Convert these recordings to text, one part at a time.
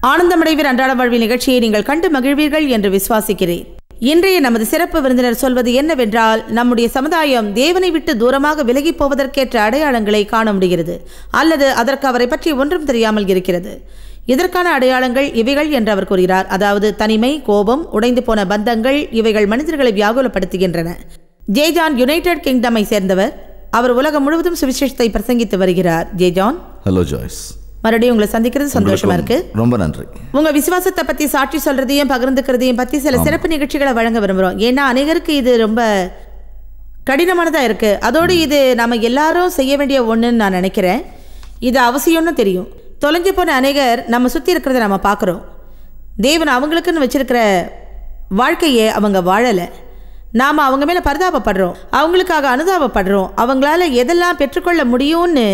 ஆனந்தமடைவீர் அன்றாட வாழ்வில் நிகழ்ச்சியை நீங்கள் கண்டு மகிழ்வீர்கள் என்று விசுவாசிக்கிறேன் இன்றைய நமது சிறப்பு விருந்தினர் சொல்வது என்னவென்றால் நம்முடைய சமுதாயம் தேவனை விட்டு தூரமாக விலகிப் போவதற்கேற்ற அடையாளங்களை காண முடிகிறது அல்லது அதற்கு அவரை பற்றி ஒன்றும் தெரியாமல் இருக்கிறது இதற்கான அடையாளங்கள் இவைகள் என்று அவர் கூறுகிறார் அதாவது தனிமை கோபம் உடைந்து போன பந்தங்கள் இவைகள் மனிதர்களை வியாகுலப்படுத்துகின்றன ஜேஜான் யுனைடெட் கிங்டமை சேர்ந்தவர் அவர் உலகம் முழுவதும் சுவிசேஷத்தை பிரசங்கித்து வருகிறார் ஜேஜான் ஹலோ ஜாய்ஸ் மறுபடியும் உங்களை சந்திக்கிறது சந்தோஷமா இருக்கு ரொம்ப நன்றி உங்க விசுவாசத்தை பத்தி சாட்சி சொல்றதையும் பகிர்ந்துக்கிறதையும் பத்தி சில சிறப்பு நிகழ்ச்சிகளை வழங்க விரும்புறோம் ஏன்னா அநேகருக்கு இது ரொம்ப கடினமானதா இருக்கு அதோடு இது நம்ம எல்லாரும் செய்ய வேண்டிய ஒண்ணுன்னு நான் நினைக்கிறேன் இது அவசியம்னு தெரியும் தொலைஞ்சு போன அநேகர் நம்ம சுத்தி இருக்கிறத நம்ம பார்க்குறோம் தேவன் அவங்களுக்குன்னு வச்சிருக்கிற வாழ்க்கையை அவங்க வாழலை நாம் அவங்க மேலே பரிதாபப்படுறோம் அவங்களுக்காக அனுதாபப்படுறோம் அவங்களால எதெல்லாம் பெற்றுக்கொள்ள முடியும்னு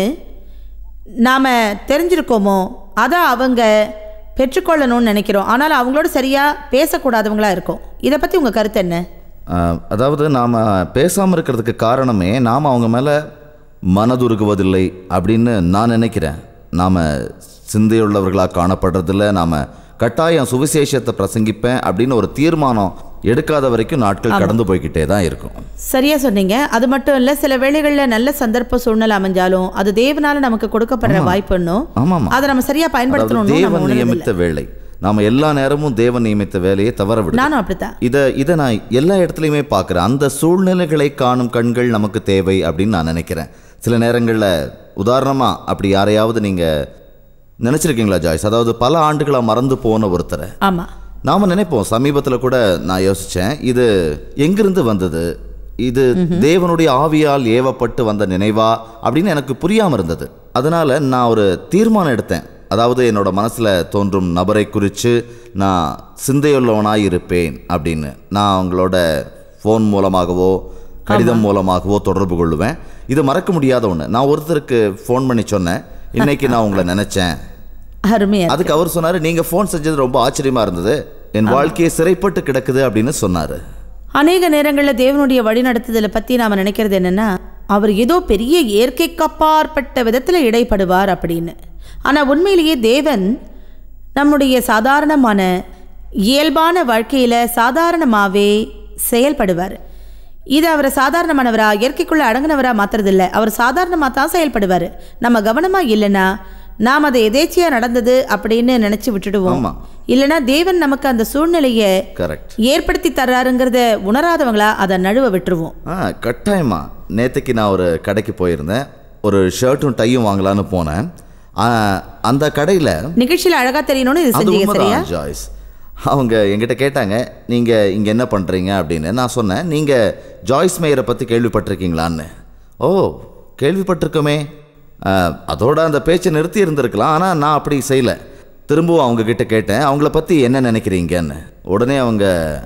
நாம் தெரிஞ்சிருக்கோமோ அதை அவங்க பெற்றுக்கொள்ளணும்னு நினைக்கிறோம் ஆனால் அவங்களோட சரியாக பேசக்கூடாதவங்களா இருக்கும் இதை பற்றி உங்கள் கருத்து என்ன ஆஹ், அதாவது நாம் பேசாமல் இருக்கிறதுக்கு காரணமே நாம் அவங்க மேலே மனதுருகுவதில்லை அப்படின்னு நான் நினைக்கிறேன் நாம் சிந்தையுள்ளவர்களாக காணப்படுறதில்ல நாம் கட்டாயம் சுவிசேஷத்தை பிரசங்கிப்பேன் அப்படின்னு ஒரு தீர்மானம் எடுக்காத வரைக்கும் நாட்கள் கடந்து போய்கிட்டே தான் இருக்கும் சரியா சொன்னீங்க அது மட்டும் இல்லை சில வேளைகளில் நல்ல சந்தர்ப்ப சூழ்நிலை அமைஞ்சாலும் அது தேவனால நமக்கு கொடுக்கப்படுற வாய்ப்புன்னும் ஆமாம் அதை நம்ம சரியா அதாவது பயன்படுத்தணும்னு நம்ம தேவன் உணர்வதில்லை. நியமித்த வேலை நாம் எல்லா நேரமும் தேவன் நியமித்த வேலையை தவற விடுறோம் நானும் அப்படித்தான் இதை இதை நான் எல்லா இடத்துலையுமே பார்க்குறேன் அந்த சூழ்நிலைகளை காணும் கண்கள் நமக்கு தேவை அப்படின்னு நான் நினைக்கிறேன் சில நேரங்களில் உதாரணமாக அப்படி யாரையாவது நீங்கள் நினச்சிருக்கீங்களா ஜாய்ஸ் அதாவது பல ஆண்டுகளாக மறந்து போன ஒருத்தரை ஆமா நாம் நினைப்போம் சமீபத்தில் கூட நான் யோசித்தேன் இது எங்கிருந்து வந்தது இது தேவனுடைய ஆவியால் ஏவப்பட்டு வந்த நினைவா அப்படின்னு எனக்கு புரியாமல் இருந்தது அதனால் நான் ஒரு தீர்மானம் எடுத்தேன் அதாவது என்னோட மனசில் தோன்றும் நபரை குறித்து நான் சிந்தையுள்ளவனாய் இருப்பேன் அப்படின்னு நான் அவங்களோட ஃபோன் மூலமாகவோ கடிதம் மூலமாகவோ தொடர்பு கொள்ளுவேன் இது மறக்க முடியாத ஒன்று நான் ஒருத்தருக்கு ஃபோன் பண்ணி சொன்னேன் இன்னைக்கு நான் உங்களை நினச்சேன் அருமையா இருக்கு. அதுக்கு அவர் சொன்னாரு நீங்க ஃபோன் செஞ்சது ரொம்ப ஆச்சரியமா இருந்தது என் வாழ்க்கையை சிறைப்பட்டு கிடக்குது அப்படின்னு சொன்னாரு அநேக நேரங்களில் தேவனுடைய வழிநடத்துதலை பற்றி நாம் நினைக்கிறது என்னென்னா அவர் ஏதோ பெரிய இயற்கைக்கு அப்பாற்பட்ட விதத்தில் இடைப்படுவார் அப்படின்னு ஆனால் உண்மையிலேயே தேவன் நம்முடைய சாதாரணமான இயல்பான வாழ்க்கையில் சாதாரணமாகவே செயல்படுவார் இது அவரை சாதாரணமானவரா இயற்கைக்குள்ள அடங்கினவரா மாத்துறதில்ல அவர் சாதாரணமாக தான் செயல்படுவார் நம்ம கவனமாக இல்லைன்னா நாம் அதை எதேச்சியாக நடந்தது அப்படின்னு நினச்சி விட்டுடுவோம் ஆமா. இல்லைன்னா தேவன் நமக்கு அந்த சூழ்நிலையை கரெக்ட் ஏற்படுத்தி தர்றாருங்கிறத உணராதவங்களா அதை நழுவ விட்டுருவோம் ஆ கட்டாயமா நேற்றுக்கு நான் ஒரு கடைக்கு போயிருந்தேன் ஒரு ஷர்ட்டும் டையும் வாங்கலான்னு போனேன் ஆ, அந்த கடையில் நிகழ்ச்சியில் அழகா தெரியணும்னு இது அது செஞ்சீங்க சரியா உண்மைதான் ஜாய்ஸ் அவங்க என்கிட்ட கேட்டாங்க நீங்கள் இங்கே என்ன பண்ணுறீங்க அப்படின்னு நான் சொன்னேன் நீங்கள் ஜாய்ஸ் மேயரை பற்றி கேள்விப்பட்டிருக்கீங்களான்னு ஓ கேள்விப்பட்டிருக்கோமே ஆ, அதோட அந்த பேச்சை நிறுத்தி இருந்திருக்கலாம் ஆனால் நான் அப்படி செய்யலை திரும்பவும் அவங்க கிட்ட கேட்டேன் அவங்கள பற்றி என்ன நினைக்கிறீங்கன்னு உடனே அவங்க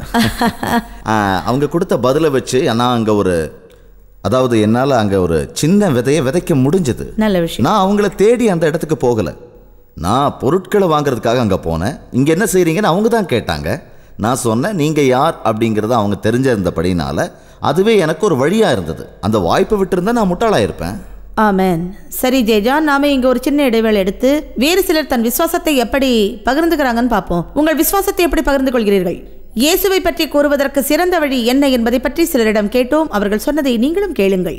ஆ, அவங்க கொடுத்த பதிலை வச்சு நான் அங்கே ஒரு அதாவது என்னால் அங்கே ஒரு சின்ன விதையை விதைக்க முடிஞ்சது நல்ல விஷயம் நான் அவங்கள தேடி அந்த இடத்துக்கு போகலை நான் பொருட்களை வாங்குறதுக்காக அங்கே போனேன் இங்கே என்ன செய்கிறீங்கன்னு அவங்க தான் கேட்டாங்க நான் சொன்னேன் நீங்கள் யார் அப்படிங்கிறத அவங்க தெரிஞ்சிருந்தபடினால அதுவே எனக்கு ஒரு வழியாக இருந்தது அந்த வாய்ப்பை விட்டுருந்தா நான் முட்டாளாயிருப்பேன் ஆமென் சரி ஜெயஜான் நாம இங்க ஒரு சின்ன இடைவேளை எடுத்து வேறு சிலர் தன் விசுவாசத்தை எப்படி பகிர்ந்துக்கிறாங்கன்னு பார்ப்போம் உங்கள் விசுவாசத்தை எப்படி பகிர்ந்து கொள்கிறீர்கள் இயேசுவை பற்றி கூறுவதற்கு சிறந்த வழி என்ன என்பதை பற்றி சிலரிடம் கேட்டோம் அவர்கள் சொன்னதை நீங்களும் கேளுங்கள்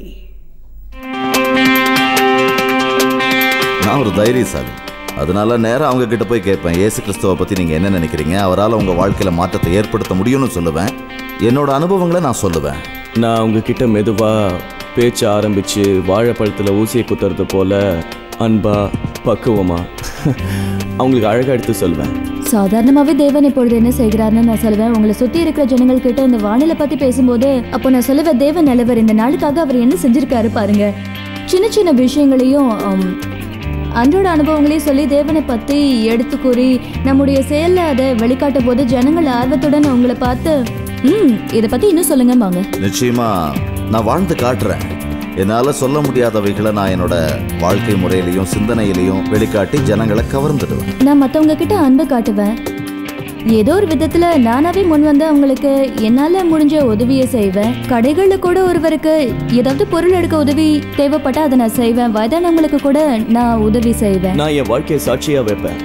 நான் ஒரு தைரியசாலி அதனால நேரா அவங்க கிட்ட போய் கேட்பேன் இயேசு கிறிஸ்துவை பற்றி நீங்கள் என்ன நினைக்கிறீங்க அவரால் உங்கள் வாழ்க்கையில் மாற்றத்தை ஏற்படுத்த முடியும்னு சொல்லுவேன் என்னோட அனுபவங்களை நான் சொல்லுவேன் நான் உங்ககிட்ட மெதுவா பேச்ச ஆரம்பிச்சு வாழைப்பழத்தில் ஊசியை குத்துறது போல அன்பா பக்குவமா அவங்களுக்கு அழகா எடுத்து சொல்வேன் சாதாரணமாவே தேவன் இப்பொழுது என்ன செய்கிறார்னு நான் சொல்லுவேன் உங்களை சுத்தி இருக்கிற ஜனங்கள் கிட்ட இந்த வானிலை பத்தி பேசும்போது அப்போ நான் சொல்லுவேன் தேவன் நல்லவர் இந்த நாளுக்காக அவர் என்ன செஞ்சிருக்காரு பாருங்க சின்ன சின்ன விஷயங்களையும் ஆம், அன்றோட அனுபவங்களையும் சொல்லி தேவனை பத்தி எடுத்து கூறி நம்முடைய செயல்ல அதை வெளிக்காட்டும் போது ஜனங்கள் ஆர்வத்துடன் உங்களை பார்த்து ம் இதை பத்தி இன்னும் சொல்லுங்க வாங்க நிச்சயமா நான் வாழ்ந்து காட்டுறேன் என்னால் சொல்ல முடியாதவைகளை நான் என்னோட வாழ்க்கை முறையிலையும் சிந்தனையிலையும் வெளிக்காட்டி ஜனங்களை கவர்ந்துடுவேன் நான் மத்தவங்க கிட்ட அன்பு காட்டுவேன் ஏதோ ஒரு விதத்துல நானாவே முன் வந்து அவங்களுக்கு என்னால முடிஞ்ச உதவியை செய்வேன் கடைகள்ல கூட ஒருவருக்கு ஏதாவது பொருள் எடுக்க உதவி தேவைப்பட்டா அதை நான் செய்வேன் வயதானவங்களுக்கு கூட நான் உதவி செய்வேன் நான் என் வாழ்க்கையை சாட்சியா வைப்பேன்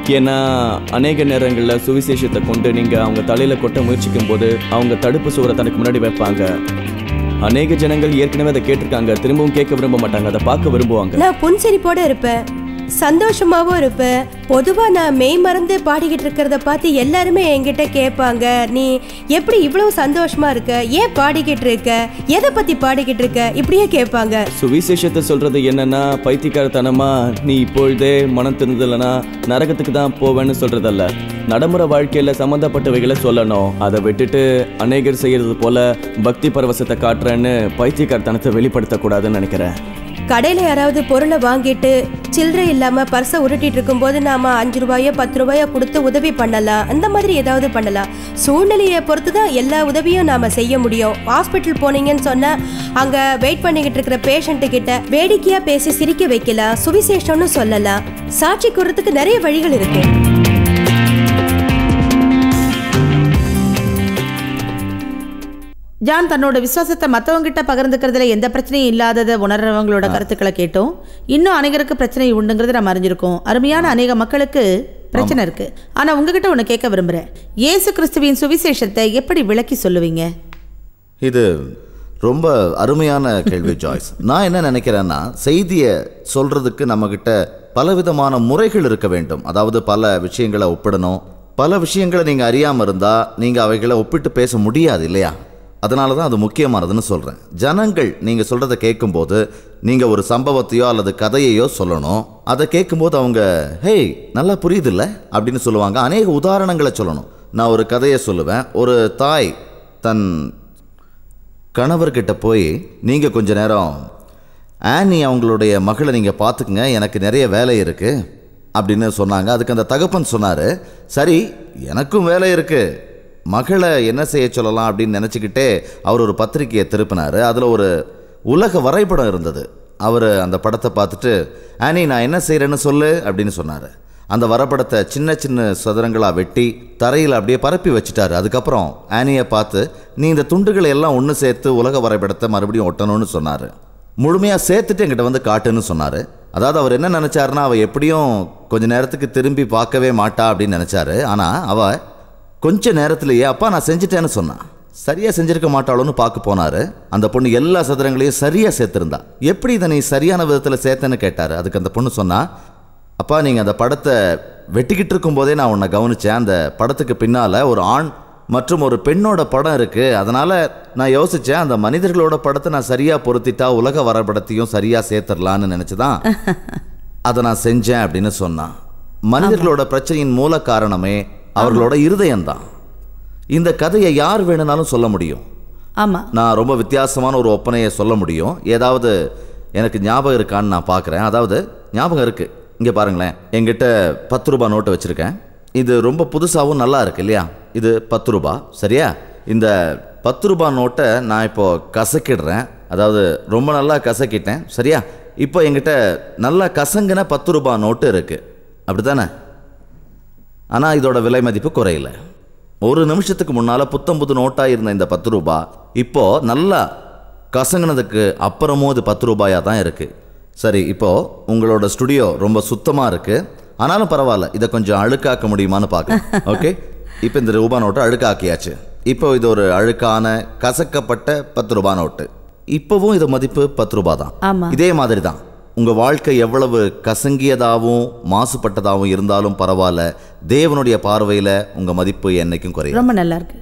ஏன்னா அநேக நேரங்களில் சுவிசேஷத்தை கொண்டு நீங்கள் அவங்க தலையில் கொட்ட முயற்சிக்கும் போது அவங்க தடுப்பு சுவரை தனக்கு முன்னாடி வைப்பாங்க அநேக ஜனங்கள் ஏற்கனவே அதை கேட்டிருக்காங்க திரும்பவும் கேட்க விரும்ப மாட்டாங்க அதை பார்க்க விரும்புவாங்க நான் புன்சிரிப்போட இருப்பேன் சந்தோஷமாவும் இருப்பேன் பொதுவா நான் மெய் மறந்து பாடிக்கிட்டு இருக்கிறத பார்த்து எல்லாருமே என்கிட்ட கேட்பாங்க நீ எப்படி இவ்வளவு சந்தோஷமா இருக்க ஏன் பாடிக்கிட்டு இருக்க எதை பத்தி பாடிக்கிட்டு இருக்க இப்படியே கேட்பாங்க சுவிசேஷத்தை சொல்றது என்னன்னா பைத்தியக்காரத்தனமா நீ இப்பொழுதே மனம் திருந்தலனா நரகத்துக்கு தான் போவேன்னு சொல்றதல்ல நடைமுறை வாழ்க்கையில சம்மந்தப்பட்டவைகளை சொல்லணும் அதை விட்டுட்டு அநேகர் செய்யறது போல பக்தி பரவசத்தை காட்டுறேன்னு பைத்தியக்காரத்தனத்தை வெளிப்படுத்தக்கூடாதுன்னு நினைக்கிறேன் கடையில யாராவது பொருளை வாங்கிட்டு சில்லறை இல்லாம பர்ஸை உருட்டிட்டு இருக்கும்போது நாம அஞ்சு ரூபாயோ பத்து ரூபாயோ கொடுத்து உதவி பண்ணலாம் அந்த மாதிரி ஏதாவது பண்ணலாம் சூழ்நிலையை பொறுத்து தான் எல்லா உதவியும் நாம செய்ய முடியும் ஹாஸ்பிட்டல் போனீங்கன்னு சொன்னா அங்க வெயிட் பண்ணிக்கிட்டு இருக்கிற பேஷண்ட் கிட்ட வேடிக்கையா பேசி சிரிக்க வைக்கலாம் சுவிசேஷம்னு சொல்லலாம் சாட்சி கூறதுக்கு நிறைய வழிகள் இருக்கு ஜான் தன்னோட விசுவாசத்தை மற்றவங்கிட்ட பகிர்ந்துக்கிறதுல எந்த பிரச்சனையும் இல்லாததை உணர்றவங்களோட கருத்துக்களை கேட்டோம் இன்னும் அநேகருக்கு பிரச்சனை உண்டுங்கிறது நம்ம அறிஞ்சிருக்கோம் அருமையான அநேக மக்களுக்கு பிரச்சனை இருக்கு ஆனா உங்ககிட்ட ஒன்று கேட்க விரும்புறேன் இயேசு கிறிஸ்துவின் சுவிசேஷத்தை எப்படி விளக்கி சொல்லுவீங்க இது ரொம்ப அருமையான கேள்வி ஜாய்ஸ் நான் என்ன நினைக்கிறேன்னா செய்தியை சொல்றதுக்கு நம்மக்கிட்ட பலவிதமான முறைகள் இருக்க வேண்டும் அதாவது பல விஷயங்களை ஒப்பிடணும் பல விஷயங்களை நீங்கள் அறியாமல் இருந்தால் நீங்கள் அவைகளை ஒப்பிட்டு பேச முடியாது இல்லையா அதனால தான் அது முக்கியமானதுன்னு சொல்கிறேன் ஜனங்கள் நீங்கள் சொல்கிறத கேட்கும்போது நீங்கள் ஒரு சம்பவத்தையோ அல்லது கதையையோ சொல்லணும் அதை கேட்கும்போது அவங்க ஹேய் நல்லா புரியுதில்ல அப்படின்னு சொல்லுவாங்க அநேக உதாரணங்களை சொல்லணும் நான் ஒரு கதையை சொல்லுவேன் ஒரு தாய் தன் கணவர்கிட்ட போய் நீங்கள் கொஞ்ச நேரம் ஆனி அவங்களுடைய மகளை நீங்கள் பார்த்துக்குங்க எனக்கு நிறைய வேலை இருக்குது அப்படின்னு சொன்னாங்க அதுக்கு அந்த தகப்பன் சொன்னார் சரி எனக்கும் வேலை இருக்குது மகளை என்ன செய்ய சொல்லலாம் அப்படின்னு நினச்சிக்கிட்டே அவர் ஒரு பத்திரிக்கையை திருப்பினார் அதில் ஒரு உலக வரைபடம் இருந்தது அவர் அந்த படத்தை பார்த்துட்டு ஆனி நான் என்ன செய்கிறேன்னு சொல்லு அப்படின்னு சொன்னார் அந்த வரைபடத்தை சின்ன சின்ன சதுரங்களாக வெட்டி தரையில் அப்படியே பரப்பி வச்சுட்டாரு அதுக்கப்புறம் ஆனியை பார்த்து நீ இந்த துண்டுகளை எல்லாம் ஒன்று சேர்த்து உலக வரைபடத்தை மறுபடியும் ஒட்டணும்னு சொன்னார் முழுமையாக சேர்த்துட்டு என்கிட்ட வந்து காட்டுன்னு சொன்னார் அதாவது அவர் என்ன நினச்சாருன்னா அவள் எப்படியும் கொஞ்ச நேரத்துக்கு திரும்பி பார்க்கவே மாட்டா அப்படின்னு நினச்சாரு ஆனால் அவள் கொஞ்ச நேரத்திலேயே அப்பா நான் செஞ்சுட்டேன்னு சொன்னான் சரியாக செஞ்சிருக்க மாட்டாளோன்னு பார்க்க போனார் அந்த பொண்ணு எல்லா சதுரங்களையும் சரியாக சேர்த்துருந்தா எப்படி இதை நீ சரியான விதத்தில் சேர்த்தேன்னு கேட்டார் அதுக்கு அந்த பொண்ணு சொன்னா அப்பா நீங்கள் அந்த படத்தை வெட்டிக்கிட்டு இருக்கும்போதே நான் உன்னை கவனித்தேன் அந்த படத்துக்கு பின்னால் ஒரு ஆண் மற்றும் ஒரு பெண்ணோட படம் இருக்குது அதனால் நான் யோசித்தேன் அந்த மனிதர்களோட படத்தை நான் சரியாக பொருத்திட்டா உலக வரைபடத்தையும் சரியாக சேர்த்துடலான்னு நினச்சி தான் அதை நான் செஞ்சேன் அப்படின்னு சொன்னான் மனிதர்களோட பிரச்சனையின் மூல காரணமே அவர்களோட இருதயம்தான் இந்த கதையை யார் வேணும்னாலும் சொல்ல முடியும் ஆமா நான் ரொம்ப வித்தியாசமான ஒரு ஒப்பனையை சொல்ல முடியும் ஏதாவது எனக்கு ஞாபகம் இருக்கான்னு நான் பார்க்குறேன் அதாவது ஞாபகம் இருக்குது இங்கே பாருங்களேன் என்கிட்ட பத்து ரூபாய் நோட்டு வச்சுருக்கேன் இது ரொம்ப புதுசாகவும் நல்லா இருக்கு இல்லையா இது பத்து ரூபா சரியா இந்த பத்து ரூபாய் நோட்டை நான் இப்போ கசக்கிடுறேன் அதாவது ரொம்ப நல்லா கசக்கிட்டேன் சரியா இப்போ என்கிட்ட நல்லா கசங்கின பத்து ரூபாய் நோட்டு இருக்குது அப்படி தானே ஆனால் இதோட விலை மதிப்பு குறையல ஒரு நிமிஷத்துக்கு முன்னால் புத்தம்புது நோட்டாக இருந்த இந்த பத்து ரூபா இப்போ நல்லா கசங்கினதுக்கு அப்புறமும் இது பத்து ரூபாயாக தான் இருக்குது சரி இப்போ உங்களோட ஸ்டுடியோ ரொம்ப சுத்தமாக இருக்குது ஆனாலும் பரவாயில்ல இதை கொஞ்சம் அழுக்காக்க முடியுமான்னு பார்க்கலாம் ஓகே இப்போ இந்த ரூபா நோட்டை அழுக்காக்கியாச்சு இப்போ இது ஒரு அழுக்கான கசக்கப்பட்ட பத்து ரூபா நோட்டு இப்போவும் இது மதிப்பு பத்து ரூபா தான் ஆமா. இதே மாதிரி தான் உங்கள் வாழ்க்கை எவ்வளவு கசங்கியதாகவும் மாசுபட்டதாகவும் இருந்தாலும் பரவாயில்ல தேவனுடைய பார்வையில் உங்கள் மதிப்பு என்னைக்கும் குறையும் ரொம்ப நல்லா இருக்கு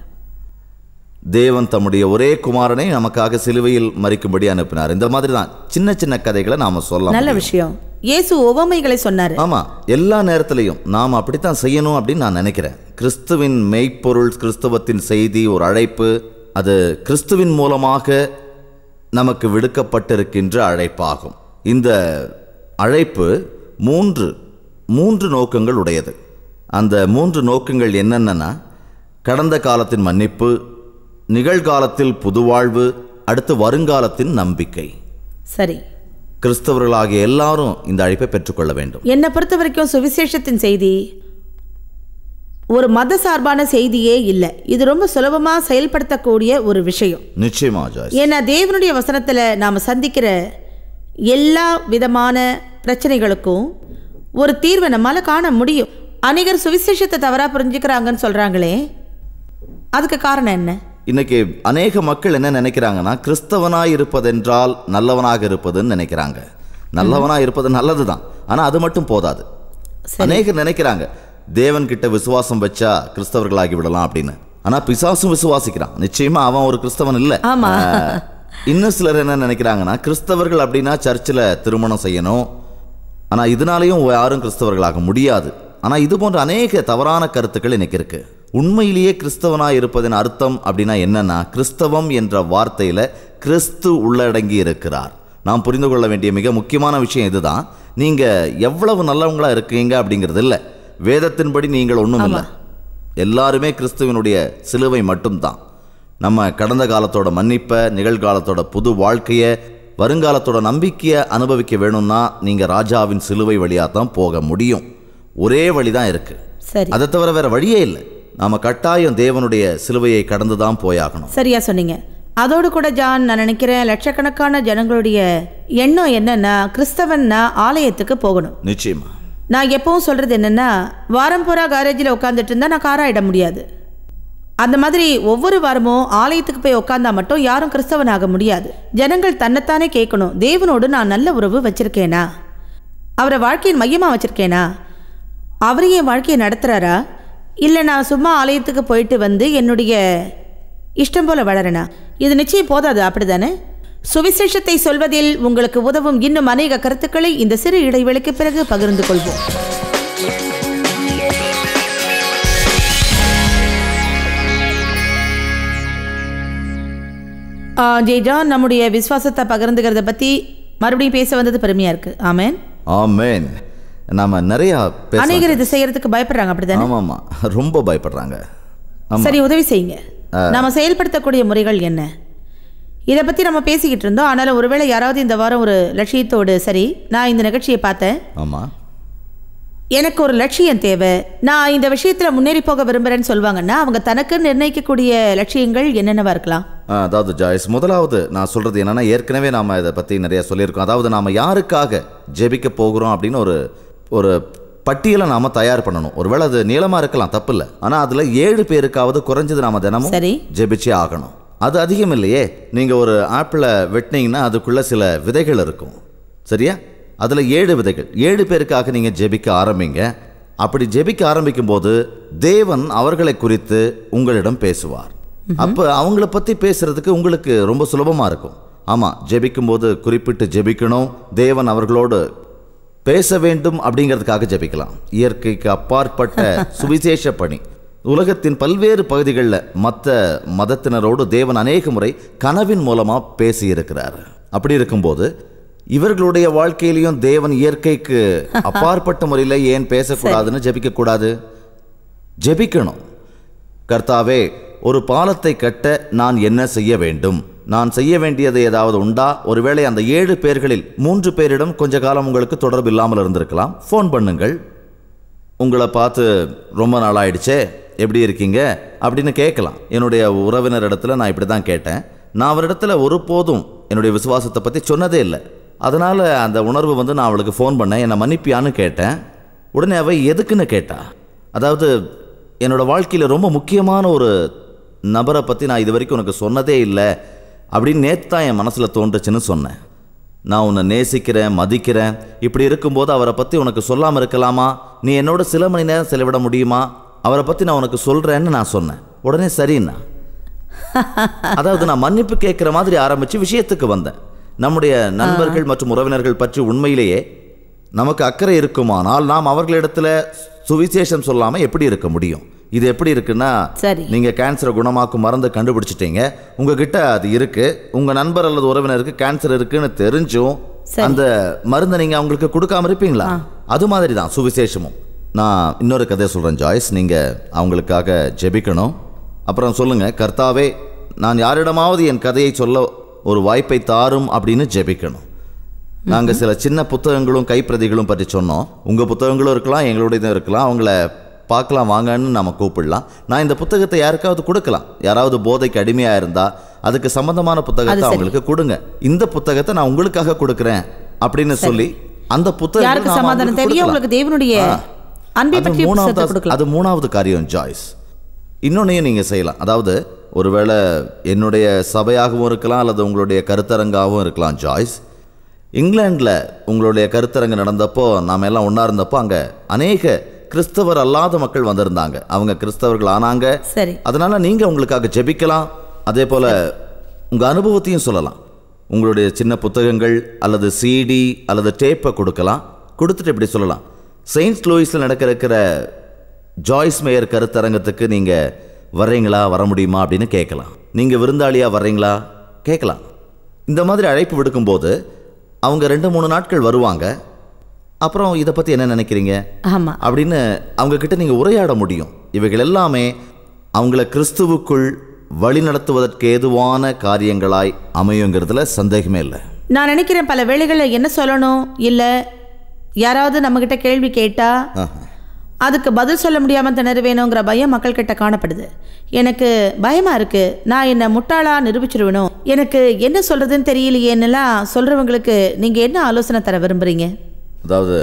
தேவன் தம்முடைய ஒரே குமாரனை நமக்காக சிலுவையில் மறிக்கும்படி அனுப்பினார் இந்த மாதிரி தான் சின்ன சின்ன கதைகளை நாம சொல்லலாம் நல்ல விஷயம் இயேசு உவமைகளை சொன்னாரு ஆமா எல்லா நேரத்திலையும் நாம் அப்படித்தான் செய்யணும் அப்படின்னு நான் நினைக்கிறேன் கிறிஸ்துவின் மெய்ப்பொருள் கிறிஸ்துவத்தின் செய்தி ஒரு அழைப்பு அது கிறிஸ்துவின் மூலமாக நமக்கு விடுக்கப்பட்டிருக்கின்ற அழைப்பாகும் இந்த அழைப்பு மூன்று மூன்று நோக்கங்கள் உடையது அந்த மூன்று நோக்கங்கள் என்னென்னா கடந்த காலத்தின் மன்னிப்பு நிகழ்காலத்தில் புதுவாழ்வு அடுத்து வருங்காலத்தின் நம்பிக்கை சரி கிறிஸ்தவர்களாகிய எல்லாரும் இந்த அழைப்பை பெற்றுக்கொள்ள வேண்டும் என்னை பொறுத்த வரைக்கும் சுவிசேஷத்தின் செய்தி ஒரு மத சார்பான செய்தியே இல்லை இது ரொம்ப சுலபமா செயல்படுத்தக்கூடிய ஒரு விஷயம் நிச்சயமா ஜாய்ஸ் ஏன்னா தேவனுடைய வசனத்துல நாம சந்திக்கிற எல்லா விதமான பிரச்சனைகளுக்கும் ஒரு தீர்வை நம்மால காண முடியும் அநேகர் சுவிசேஷத்தை தவறா புரிஞ்சுக்கிறாங்கன்னு சொல்றாங்களே அதுக்கு காரணம் என்ன இன்னைக்கு அநேக மக்கள் என்ன நினைக்கிறாங்கன்னா கிறிஸ்தவனாய் இருப்பதென்றால் நல்லவனாக இருப்பதுன்னு நினைக்கிறாங்க நல்லவனாக இருப்பது நல்லது தான் ஆனால் அது மட்டும் போதாது அநேகர் நினைக்கிறாங்க தேவன் கிட்ட விசுவாசம் வச்சா கிறிஸ்தவர்களாகி விடலாம் அப்படின்னு ஆனால் பிசாசும் விசுவாசிக்கிறான் நிச்சயமா அவன் ஒரு கிறிஸ்தவன் இல்லை ஆமா. ஆஹ், இன்னும் சிலர் என்ன நினைக்கிறாங்கன்னா கிறிஸ்தவர்கள் அப்படின்னா சர்ச்சில் திருமணம் செய்யணும் ஆனால் இதனாலேயும் யாரும் கிறிஸ்தவர்களாக முடியாது ஆனால் இது போன்ற அநேக தவறான கருத்துக்கள் இன்னைக்கு இருக்கு உண்மையிலேயே கிறிஸ்தவனாய் இருப்பதின் அர்த்தம் அப்படின்னா என்னன்னா கிறிஸ்தவம் என்ற வார்த்தையில கிறிஸ்து உள்ளடங்கி இருக்கிறார் நாம் புரிந்து கொள்ள வேண்டிய மிக முக்கியமான விஷயம் இதுதான் நீங்க எவ்வளவு நல்லவங்களா இருக்கீங்க அப்படிங்கிறது இல்லை வேதத்தின்படி நீங்கள் ஒன்றும் இல்லை எல்லாருமே கிறிஸ்துவனுடைய சிலுவை மட்டும்தான் நம்ம கடந்த காலத்தோட மன்னிப்பை நிகழ்காலத்தோட புது வாழ்க்கையை வருங்காலத்தோட நம்பிக்கையை அனுபவிக்க வேணும்னா நீங்க ராஜாவின் சிலுவை வழியாக தான் போக முடியும் ஒரே வழி தான் இருக்கு சரி அதை தவிர வேற வழியே இல்லை நாம கட்டாயம் தேவனுடைய சிலுவையை கடந்து தான் போயாகணும் சரியா சொன்னீங்க அதோடு கூட ஜான் நான் நினைக்கிறேன் லட்சக்கணக்கான ஜனங்களுடைய எண்ணம் என்னன்னா கிறிஸ்தவன்னா ஆலயத்துக்கு போகணும் நிச்சயமா நான் எப்பவும் சொல்றது என்னன்னா வாரம் பூரா காரேஜில் உட்காந்துட்டு இருந்தா நான் காராயிட முடியாது அந்த மாதிரி ஒவ்வொரு வாரமும் ஆலயத்துக்கு போய் உட்காந்தா மட்டும் யாரும் கிறிஸ்தவனாக முடியாது ஜனங்கள் தன்னைத்தானே கேட்கணும் தேவனோடு நான் நல்ல உறவு வச்சிருக்கேனா அவரை வாழ்க்கையின் மையமாக வச்சிருக்கேனா அவர் என் வாழ்க்கையை நடத்துறாரா இல்லை நான் சும்மா ஆலயத்துக்கு போயிட்டு வந்து என்னுடைய இஷ்டம் போல வளரனா இது நிச்சயம் போதாது அப்படிதானே சுவிசேஷத்தை சொல்வதில் உங்களுக்கு உதவும் இன்னும் அநேக கருத்துக்களை இந்த சிறு இடைவெளிக்கு பிறகு பகிர்ந்து கொள்வோம் ஆ, ஜெய்ஜான் நம்முடைய விசுவாசத்தை பகிர்ந்துக்கிறத பத்தி மறுபடியும் பேச வந்தது பெருமையா இருக்கு ஆமென் ஆமென் நாம நிறைய பேச அநேகர் இது செய்யறதுக்கு பயப்படுறாங்க அப்படிதானே ஆமா ஆமா ரொம்ப பயப்படுறாங்க ஆமா சரி உதவி செய்யுங்க நாம செயல்படுத்தக்கூடிய முறைகள் என்ன இதை பத்தி நம்ம பேசிக்கிட்டு இருந்தோம் ஆனாலும் ஒருவேளை யாராவது இந்த வாரம் ஒரு லட்சியத்தோடு சரி நான் இந்த நிகழ்ச்சியை பார்த்தேன் ஆமா எனக்கு ஒரு லட்சியம் தேவை நான் இந்த விஷயத்துல முன்னேறி போக விரும்புறேன்னு சொல்லுவாங்கன்னா அவங்க தனக்கு நிர்ணயிக்கக்கூடிய லட்சியங்கள் என்னென்னவா இருக்கலாம் ஆ, அதாவது ஜாய்ஸ் முதலாவது நான் சொல்றது என்னன்னா ஏற்கனவே நாம இதை பத்தி நிறைய சொல்லியிருக்கோம் அதாவது நாம யாருக்காக ஜெபிக்க போகிறோம் அப்படின்னு ஒரு ஒரு பட்டியலை நாம தயார் பண்ணணும் ஒருவேளை அது நீளமா இருக்கலாம் தப்பு இல்லை ஆனா அதுல ஏழு பேருக்காவது குறைஞ்சது நாம தினமும் சரி. ஜெபிச்சே ஆகணும் அது அதிகம் இல்லையே நீங்க ஒரு ஆப்பிளை வெட்டினீங்கன்னா அதுக்குள்ள சில விதைகள் இருக்கும் சரியா அதுல ஏழு விதைகள் ஏழு பேருக்காக நீங்க ஜெபிக்க ஆரம்பிங்க அப்படி ஜெபிக்க ஆரம்பிக்கும் போது தேவன் அவர்களை குறித்து உங்களிடம் பேசுவார் அப்ப அவங்கள பத்தி பேசுறதுக்கு உங்களுக்கு ரொம்ப சுலபமா இருக்கும் ஆமா ஜெபிக்கும் போது குறிப்பிட்டு ஜெபிக்கணும் தேவன் அவர்களோடு பேச வேண்டும் அப்படிங்கிறதுக்காக ஜெபிக்கலாம் இயற்கைக்கு அப்பாற்பட்ட சுவிசேஷ பணி உலகத்தின் பல்வேறு பகுதிகளில் மற்ற மதத்தினரோடு தேவன் அநேக முறை கனவின் மூலமா பேசி இருக்கிறார் அப்படி இருக்கும்போது இவர்களுடைய வாழ்க்கையிலையும் தேவன் இயற்கைக்கு அப்பாற்பட்ட முறையில் ஏன் பேசக்கூடாதுன்னு ஜெபிக்க கூடாது ஜெபிக்கணும் கர்த்தாவே ஒரு பாலத்தை கட்ட நான் என்ன செய்ய வேண்டும் நான் செய்ய வேண்டியது ஏதாவது உண்டா ஒருவேளை அந்த ஏழு பேர்களில் மூன்று பேரிடம் கொஞ்ச காலம் உங்களுக்கு தொடர்பு இல்லாமல் இருந்திருக்கலாம் ஃபோன் பண்ணுங்கள் உங்களை பார்த்து ரொம்ப நாள் ஆயிடுச்சே எப்படி இருக்கீங்க அப்படின்னு கேட்கலாம் என்னுடைய உறவினர் இடத்துல நான் இப்படி தான் கேட்டேன் நான் அவரிடத்துல ஒருபோதும் என்னுடைய விசுவாசத்தை பற்றி சொன்னதே இல்லை அதனால் அந்த உணர்வு வந்து நான் அவளுக்கு ஃபோன் பண்ணேன் என்னை மன்னிப்பியான்னு கேட்டேன் உடனே அவ எதுக்குன்னு கேட்டா அதாவது என்னோட வாழ்க்கையில் ரொம்ப முக்கியமான ஒரு நபரை பற்றி நான் இது வரைக்கும் உனக்கு சொன்னதே இல்லை அப்படின்னு நேற்று தான் என் மனசில் தோன்றுச்சுன்னு சொன்னேன் நான் உன்னை நேசிக்கிறேன் மதிக்கிறேன் இப்படி இருக்கும்போது அவரை பற்றி உனக்கு சொல்லாமல் இருக்கலாமா நீ என்னோட சில மணி நேரம் செலவிட முடியுமா அவரை பற்றி நான் உனக்கு சொல்கிறேன்னு நான் சொன்னேன் உடனே சரிண்ணா அதாவது நான் மன்னிப்பு கேட்குற மாதிரி ஆரம்பித்து விஷயத்துக்கு வந்தேன் நம்முடைய நண்பர்கள் மற்றும் உறவினர்கள் பற்றி உண்மையிலேயே நமக்கு அக்கறை இருக்குமானால் நாம் அவர்களிடத்துல சுவிசேஷம் சொல்லாமல் எப்படி இருக்க முடியும் இது எப்படி இருக்குன்னா சரி. நீங்க கேன்சரை குணமாக்கும் மருந்து கண்டுபிடிச்சிட்டீங்க உங்ககிட்ட அது இருக்கு உங்க நண்பர் அல்லது உறவினருக்கு கேன்சர் இருக்குன்னு தெரிஞ்சும் சரி. அந்த மருந்தை நீங்க அவங்களுக்கு கொடுக்காம இருப்பீங்களா அது மாதிரி தான் சுவிசேஷமும் நான் இன்னொரு கதையை சொல்றேன் ஜாய்ஸ் நீங்க அவங்களுக்காக ஜெபிக்கணும் அப்புறம் சொல்லுங்க கர்த்தாவே நான் யாரிடமாவது என் கதையை சொல்ல ஒரு வாய்ப்பை தாரும் அப்படின்னு ஜெபிக்கணும் நாங்க சில சின்ன புத்தகங்களும் கைப்பிரதிகளும் பற்றி சொன்னோம் உங்க புத்தகங்களும் இருக்கலாம் எங்களுடையதும் இருக்கலாம் அவங்கள பார்க்கலாம் வாங்கன்னு நம்ம கூப்பிடலாம் நான் இந்த புத்தகத்தை யாருக்காவது கொடுக்கலாம் யாராவது போதைக்கு அடிமையா இருந்தா அதுக்கு சம்பந்தமான புத்தகத்தை சரி. அவங்களுக்கு கொடுங்க இந்த புத்தகத்தை நான் உங்களுக்காக கொடுக்குறேன் அப்படின்னு சொல்லி அந்த புத்தகம் யாருக்கு சமாதானம் தேவையோ உங்களுக்கு தேவனுடைய அன்பை அது பற்றிய புத்தகத்தை மூணாவது கொடுக்கலாம் அது மூணாவது காரியம் ஜாய்ஸ் இன்னொன்னையும் நீங்கள் செய்யலாம் அதாவது ஒருவேளை என்னுடைய சபையாகவும் இருக்கலாம் அல்லது உங்களுடைய கருத்தரங்காகவும் இருக்கலாம் ஜாய்ஸ் இங்கிலாண்டில் உங்களுடைய கருத்தரங்கு நடந்தப்போ நாம் எல்லாம் ஒன்றா இருந்தப்போ அங்கே அநேக கிறிஸ்தவர் அல்லாத மக்கள் வந்திருந்தாங்க அவங்க கிறிஸ்தவர்கள் ஆனாங்க சரி அதனால நீங்க உங்களுக்காக ஜெபிக்கலாம் அதே போல உங்க அனுபவத்தையும் சொல்லலாம் உங்களுடைய சின்ன புத்தகங்கள் அல்லது சிடி அல்லது டேப்பை கொடுக்கலாம் கொடுத்துட்டு இப்படி சொல்லலாம் செயின்ட் லூயிஸில் நடக்க இருக்கிற ஜாய்ஸ் மேயர் கருத்தரங்கத்துக்கு நீங்க வர்றீங்களா வர முடியுமா அப்படின்னு கேட்கலாம் நீங்க விருந்தாளியா வர்றீங்களா கேட்கலாம் இந்த மாதிரி அழைப்பு விடுக்கும்போது அவங்க ரெண்டு மூணு நாட்கள் வருவாங்க அப்புறம் இதை பற்றி என்ன நினைக்கிறீங்க ஆமா அப்படின்னு அவங்க கிட்ட நீங்க உரையாட முடியும் இவைகள் எல்லாமே அவங்கள கிறிஸ்துவுக்குள் வழி நடத்துவதற்கு ஏதுவான காரியங்களாய் அமையுங்கிறதுல சந்தேகமே இல்லை நான் நினைக்கிறேன் பல வேளைகளில் என்ன சொல்லணும் இல்லை யாராவது நம்மக்கிட்ட கேள்வி கேட்டா அதுக்கு பதில் சொல்ல முடியாமல் திணறுவேணுங்கிற பயம் மக்கள்கிட்ட காணப்படுது எனக்கு பயமா இருக்கு நான் என்னை முட்டாளா நிரூபிச்சிருவேனோ எனக்கு என்ன சொல்றதுன்னு தெரியலையேன்னுலாம் சொல்றவங்களுக்கு நீங்க என்ன ஆலோசனை தர விரும்புறீங்க அதாவது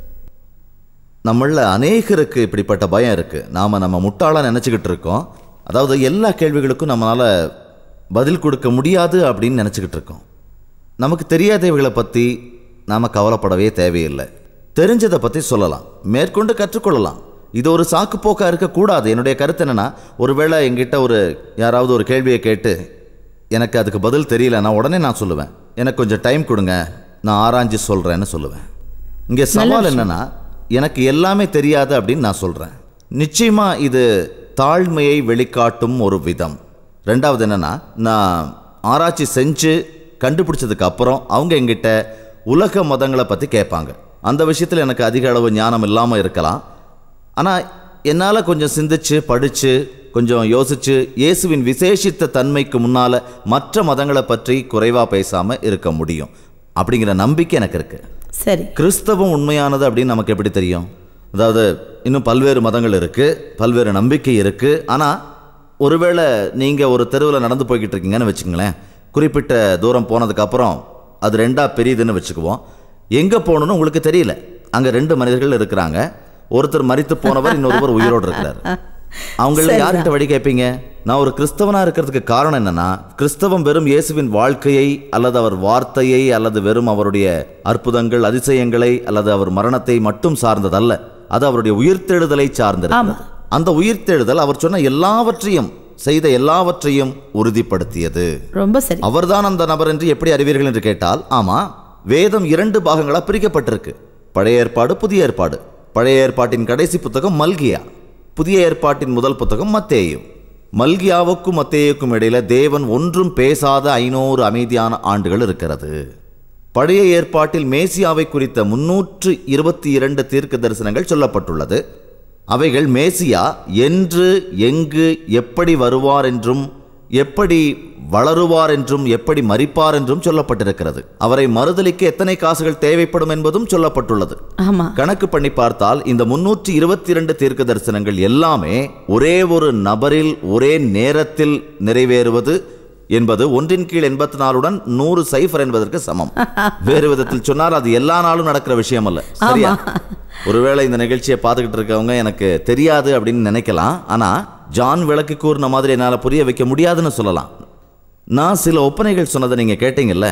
நம்மள அநேகருக்கு இப்படிப்பட்ட பயம் இருக்கு நாம நம்ம முட்டாளா நினச்சிக்கிட்டு இருக்கோம் அதாவது எல்லா கேள்விகளுக்கும் நம்மளால பதில் கொடுக்க முடியாது அப்படின்னு நினச்சிக்கிட்டு இருக்கோம் நமக்கு தெரியாதவைகளை பற்றி நாம் கவலைப்படவே தேவையில்லை தெரிஞ்சதை பற்றி சொல்லலாம் மேற்கொண்டு கற்றுக்கொள்ளலாம் இது ஒரு சாக்குப்போக்காக இருக்கக்கூடாது என்னுடைய கருத்து என்னன்னா ஒருவேளை என்கிட்ட ஒரு யாராவது ஒரு கேள்வியை கேட்டு எனக்கு அதுக்கு பதில் தெரியலன்னா உடனே நான் சொல்லுவேன் எனக்கு கொஞ்சம் டைம் கொடுங்க நான் ஆராய்ஞ்சு சொல்கிறேன்னு சொல்லுவேன் இங்கே சவால் என்னன்னா எனக்கு எல்லாமே தெரியாது அப்படின்னு நான் சொல்கிறேன் நிச்சயமாக இது தாழ்மையை வெளிக்காட்டும் ஒரு விதம் ரெண்டாவது என்னன்னா நான் ஆராய்ச்சி செஞ்சு கண்டுபிடிச்சதுக்கு அப்புறம் அவங்க எங்கிட்ட உலக மதங்களை பற்றி கேட்பாங்க அந்த விஷயத்தில் எனக்கு அதிக அளவு ஞானம் இல்லாமல் இருக்கலாம் ஆனால் என்னால் கொஞ்சம் சிந்திச்சு படித்து கொஞ்சம் யோசிச்சு இயேசுவின் விசேஷித்த தன்மைக்கு முன்னால் மற்ற மதங்களை பற்றி குறைவாக பேசாமல் இருக்க முடியும் அப்படிங்கிற நம்பிக்கை எனக்கு இருக்குது சரி கிறிஸ்தவம் உண்மையானது அப்படின்னு நமக்கு எப்படி தெரியும் அதாவது இன்னும் பல்வேறு மதங்கள் இருக்குது பல்வேறு நம்பிக்கை இருக்குது ஆனால் ஒருவேளை நீங்கள் ஒரு தெருவில் நடந்து போய்கிட்டு இருக்கீங்கன்னு வச்சுக்கங்களேன் குறிப்பிட்ட தூரம் போனதுக்கப்புறம் அது ரெண்டாக பெரியதுன்னு வச்சுக்குவோம் எங்கே போகணுன்னு உங்களுக்கு தெரியல அங்கே ரெண்டு மனிதர்கள் இருக்கிறாங்க ஒருத்தர் மரித்து போனவர் இன்னொருவர் உயிரோடு இருக்கிறார் அவங்கள யார்கிட்ட வழி கேட்பீங்க நான் ஒரு கிறிஸ்தவனா இருக்கிறதுக்கு காரணம் என்னன்னா கிறிஸ்தவம் வெறும் இயேசுவின் வாழ்க்கையை அல்லது அவர் வார்த்தையை அல்லது வெறும் அவருடைய அற்புதங்கள் அதிசயங்களை அல்லது அவர் மரணத்தை மட்டும் சார்ந்ததல்ல அது அவருடைய உயிர்த்தெழுதலை சார்ந்திருக்கிறது அந்த உயிர்த்தெழுதல் அவர் சொன்ன எல்லாவற்றையும் செய்த எல்லாவற்றையும் உறுதிப்படுத்தியது ரொம்ப சரி அவர்தான் அந்த நபர் என்று எப்படி அறிவீர்கள் என்று கேட்டால் ஆமா வேதம் இரண்டு பாகங்களாக பிரிக்கப்பட்டிருக்கு பழைய ஏற்பாடு புதிய ஏற்பாடு பழைய ஏற்பாட்டின் கடைசி புத்தகம் மல்கியா புதிய ஏற்பாட்டின் முதல் புத்தகம் மத்தேயு மல்கியாவுக்கும் மத்தேயுக்கும் இடையில தேவன் ஒன்றும் பேசாத ஐநூறு அமைதியான ஆண்டுகள் இருக்கிறது பழைய ஏற்பாட்டில் மேசியாவை குறித்த முன்னூற்று இருபத்தி இரண்டு தீர்க்க தரிசனங்கள் சொல்லப்பட்டுள்ளது அவைகள் மேசியா என்று எங்கு எப்படி வருவார் என்றும் எப்படி வளருவார் என்றும் எப்படி மரிப்பார் என்றும் சொல்லப்பட்டிருக்கிறது அவரை மறுதலிக்க எத்தனை காசுகள் தேவைப்படும் என்பதும் சொல்லப்பட்டுள்ளது ஆமா கணக்கு பண்ணி பார்த்தால் இந்த முன்னூற்றி இருபத்தி இரண்டு தீர்க்க தரிசனங்கள் எல்லாமே ஒரே ஒரு நபரில் ஒரே நேரத்தில் நிறைவேறுவது என்பது ஒன்றின் கீழ் எண்பத்தி நாலுடன் நூறு சைஃபர் என்பதற்கு சமம் வேறு விதத்தில் சொன்னால் அது எல்லா நாளும் நடக்கிற விஷயம் அல்ல சரியா ஒருவேளை இந்த நிகழ்ச்சியை பார்த்துக்கிட்டு இருக்கவங்க எனக்கு தெரியாது அப்படின்னு நினைக்கலாம் ஆனா ஜான் விளக்கு கூறின மாதிரி என்னால் புரிய வைக்க முடியாதுன்னு சொல்லலாம் நான் சில ஒப்பனைகள் சொன்னதை நீங்க கேட்டீங்கல்ல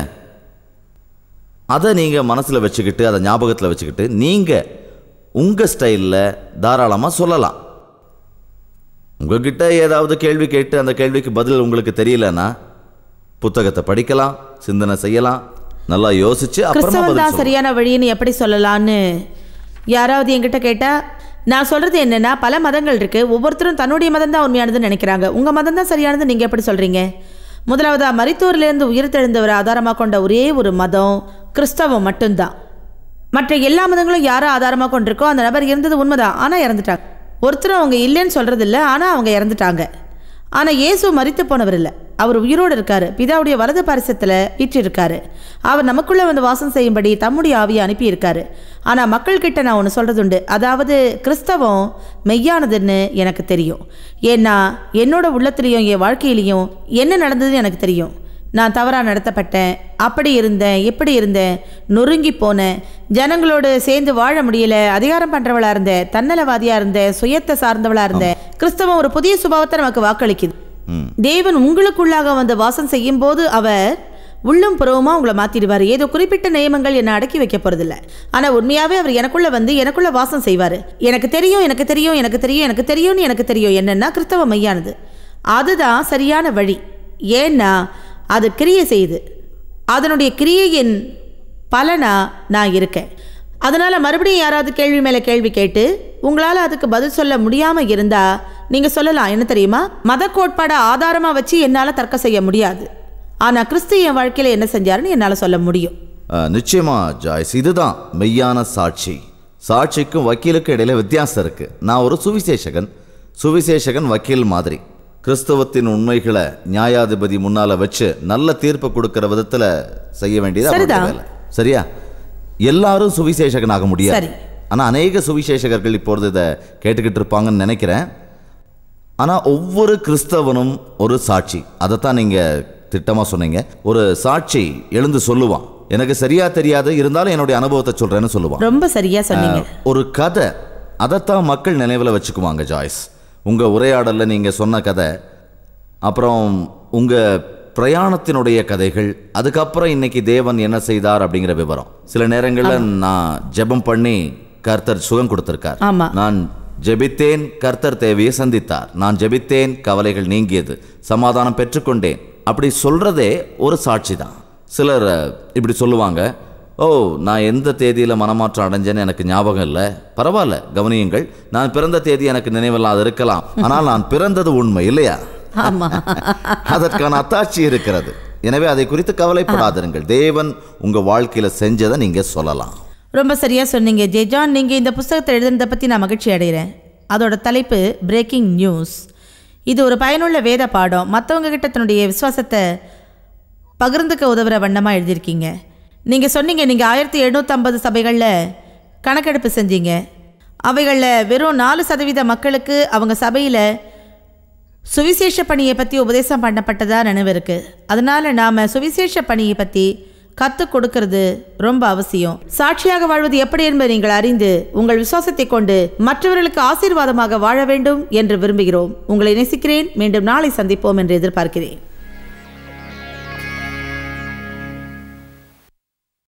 அதை நீங்கள் மனசில் வச்சுக்கிட்டு அதை ஞாபகத்தில் வச்சுக்கிட்டு நீங்கள் உங்கள் ஸ்டைலில் தாராளமாக சொல்லலாம் உங்ககிட்ட ஏதாவது கேள்வி கேட்டு அந்த கேள்விக்கு பதில் உங்களுக்கு தெரியலன்னா புத்தகத்தை படிக்கலாம் சிந்தனை செய்யலாம் நல்லா யோசிச்சு அப்புறமா கிறிஸ்தவம் பதில் தான் சொல்லலாம். சரியான வழின்னு எப்படி சொல்லலான்னு யாராவது என்கிட்ட கேட்டா நான் சொல்றது என்னன்னா பல மதங்கள் இருக்கு ஒவ்வொருத்தரும் தன்னுடைய மதம் தான் உண்மையானதுன்னு நினைக்கிறாங்க உங்க மதம் தான் சரியானது நீங்க எப்படி சொல்றீங்க முதலாவதா மரித்தோரிலிருந்து உயிர்த்தெழுந்தவரை ஆதாரமாக கொண்ட ஒரே ஒரு மதம் கிறிஸ்தவம் மட்டும்தான் மற்ற எல்லா மதங்களும் யாரை ஆதாரமாக கொண்டிருக்கோ அந்த நபர் இருந்தது உண்மைதான் ஆனால் இறந்துட்டாங்க ஒருத்தரும் அவங்க இல்லைன்னு சொல்றது இல்லை ஆனால் அவங்க இறந்துட்டாங்க ஆனால் இயேசு மரித்து போனவர் இல்லை அவர் உயிரோடு இருக்காரு பிதாவுடைய வலது பரிசத்தில் வீற்றிருக்காரு அவர் நமக்குள்ளே வந்து வாசம் செய்யும்படி தம்முடைய ஆவியை அனுப்பியிருக்காரு ஆனால் மக்கள்கிட்ட நான் ஒன்று சொல்கிறது உண்டு அதாவது கிறிஸ்தவம் மெய்யானதுன்னு எனக்கு தெரியும் ஏன்னா என்னோட உள்ளத்துலேயும் என் வாழ்க்கையிலையும் என்ன நடந்ததுன்னு எனக்கு தெரியும் நான் தவறாக நடத்தப்பட்டேன் அப்படி இருந்தேன் இப்படி இருந்தேன் நொறுங்கி போனேன் ஜனங்களோடு சேர்ந்து வாழ முடியல அதிகாரம் பண்ணுறவளா இருந்தேன் தன்னலவாதியாக இருந்தேன் சுயத்தை சார்ந்தவளா இருந்தேன் கிறிஸ்தவம் ஒரு புதிய சுபாவத்தை நமக்கு வாக்களிக்குது தேவன் உங்களுக்குள்ளாக வந்து வாசம் செய்யும் போது அவர் உள்ளும் புறவுமா உங்களை மாத்திடுவார் ஏதோ குறிப்பிட்ட நியமங்கள் என்னை அடக்கி வைக்க போறதில்ல ஆனா உண்மையாவே அவர் எனக்குள்ள வந்து எனக்குள்ள வாசம் செய்வார் எனக்கு தெரியும் எனக்கு தெரியும் எனக்கு தெரியும் எனக்கு தெரியும்னு எனக்கு தெரியும் என்னன்னா கிறிஸ்தவ மையானது அதுதான் சரியான வழி ஏன்னா அது கிரியை செய்யுது அதனுடைய கிரியையின் பலனா நான் இருக்கேன் அதனால மறுபடியும் யாராவது கேள்வி மேலே கேள்வி கேட்டு உங்களால் அதுக்கு பதில் சொல்ல முடியாம இருந்தா நீங்க சொல்லலாம் என்ன தெரியுமா மத கோட்பாடை ஆதாரமா வச்சு என்னால் தர்க்கம் செய்ய முடியாது ஆனா கிறிஸ்து என் வாழ்க்கையில என்ன செஞ்சாருன்னு என்னால் சொல்ல முடியும் அஹ், நிச்சயமா ஜாய்ஸ் இதுதான் மெய்யான சாட்சி சாட்சிக்கும் வக்கீலுக்கும் இடையில வித்தியாசம் இருக்கு நான் ஒரு சுவிசேஷகன் சுவிசேஷகன் வக்கீல் மாதிரி கிறிஸ்தவத்தின் உண்மைகளை நியாயாதிபதி முன்னால வச்சு நல்ல தீர்ப்பு கொடுக்கிற விதத்துல செய்ய வேண்டியது அவருடைய சரிதான். வேலை சரியா எல்லாரும் சுவிசேஷகனாக முடியாது சரி. ஆனா அநேக சுவிசேஷகர்கள் இப்பொழுது இதை கேட்டுக்கிட்டு இருப்பாங்கன்னு நினைக்கிறேன் ஆனா ஒவ்வொரு கிறிஸ்தவனும் ஒரு சாட்சி அதைத்தான் நீங்க திட்டமா சொன்னீங்க ஒரு சாட்சி எழுந்து சொல்லுவான் எனக்கு சரியா தெரியாது இருந்தாலும் என்னுடைய அனுபவத்தை சொல்றேன்னு சொல்லுவான் ரொம்ப சரியா சொன்னீங்க அஹ், ஒரு கதை அதைத்தான் மக்கள் நினைவில் வச்சுக்குவாங்க ஜாய்ஸ் உங்க உரையாடல்ல நீங்க சொன்ன கதை அப்புறம் உங்க பிரயாணத்தினுடைய கதைகள் அதுக்கப்புறம் இன்னைக்கு தேவன் என்ன செய்தார் அப்படிங்கிற விவரம் சில நேரங்களில் நான் ஜெபம் பண்ணி கர்த்தர் சுகம் கொடுத்திருக்கார் ஆமா. நான் ஜெபித்தேன் கர்த்தர் தேவையை சந்தித்தார் நான் ஜெபித்தேன் கவலைகள் நீங்கியது சமாதானம் பெற்றுக்கொண்டேன் அப்படி சொல்றதே ஒரு சாட்சி தான் சிலர் அஹ், இப்படி சொல்லுவாங்க ஓ நான் எந்த தேதியில் மனமாற்றம் அடைஞ்சேன்னு எனக்கு ஞாபகம் இல்லை பரவாயில்ல கவனியுங்கள் நான் பிறந்த தேதி எனக்கு நினைவில்லாது இருக்கலாம் ஆனால் நான் பிறந்தது உண்மை இல்லையா ஆமா அதற்கான அத்தாட்சி இருக்கிறது எனவே அதை குறித்து கவலைப்படாதிருங்கள் தேவன் உங்க வாழ்க்கையில செஞ்சதை நீங்க சொல்லலாம் ரொம்ப சரியா சொன்னீங்க ஜெஜான் நீங்க இந்த புஸ்தகத்தை எழுதுனதை பத்தி நான் மகிழ்ச்சி அடைகிறேன் அதோட தலைப்பு பிரேக்கிங் நியூஸ் இது ஒரு பயனுள்ள வேத பாடம் மற்றவங்க கிட்ட தன்னுடைய விசுவாசத்தை பகிர்ந்துக்க உதவுற வண்ணமாக எழுதியிருக்கீங்க நீங்கள் சொன்னீங்க நீங்கள் ஆயிரத்தி எழுநூற்றம்பது சபைகளில் கணக்கெடுப்பு செஞ்சீங்க அவைகளில் வெறும் நாலு சதவீத மக்களுக்கு அவங்க சபையில் சுவிசேஷ பணியை பற்றி உபதேசம் பண்ணப்பட்டதா நினைவு இருக்கு அதனால நாம் சுவிசேஷ பணியை பற்றி கற்றுக் கொடுக்கறது ரொம்ப அவசியம் சாட்சியாக வாழ்வது எப்படி என்பதை நீங்கள் அறிந்து உங்கள் விசுவாசத்தை கொண்டு மற்றவர்களுக்கு ஆசீர்வாதமாக வாழ வேண்டும் என்று விரும்புகிறோம் உங்களை நேசிக்கிறேன் மீண்டும் நாளை சந்திப்போம் என்று எதிர்பார்க்கிறேன்